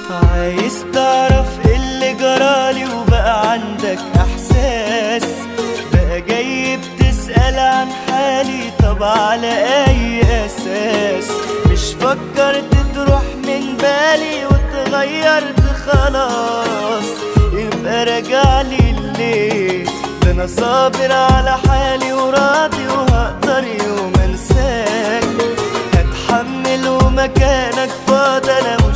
عايز تعرف إيه اللي جرالي وبقى عندك احساس بقى جاي بتسأل عن حالي طب على اي اساس مش فكرت تروح من بالي واتغيرت خلاص يبقى راجع لي ليه ده انا صابر على حالي وراضي وهقدر يوم انساك هتحمل ومكانك فاضي انا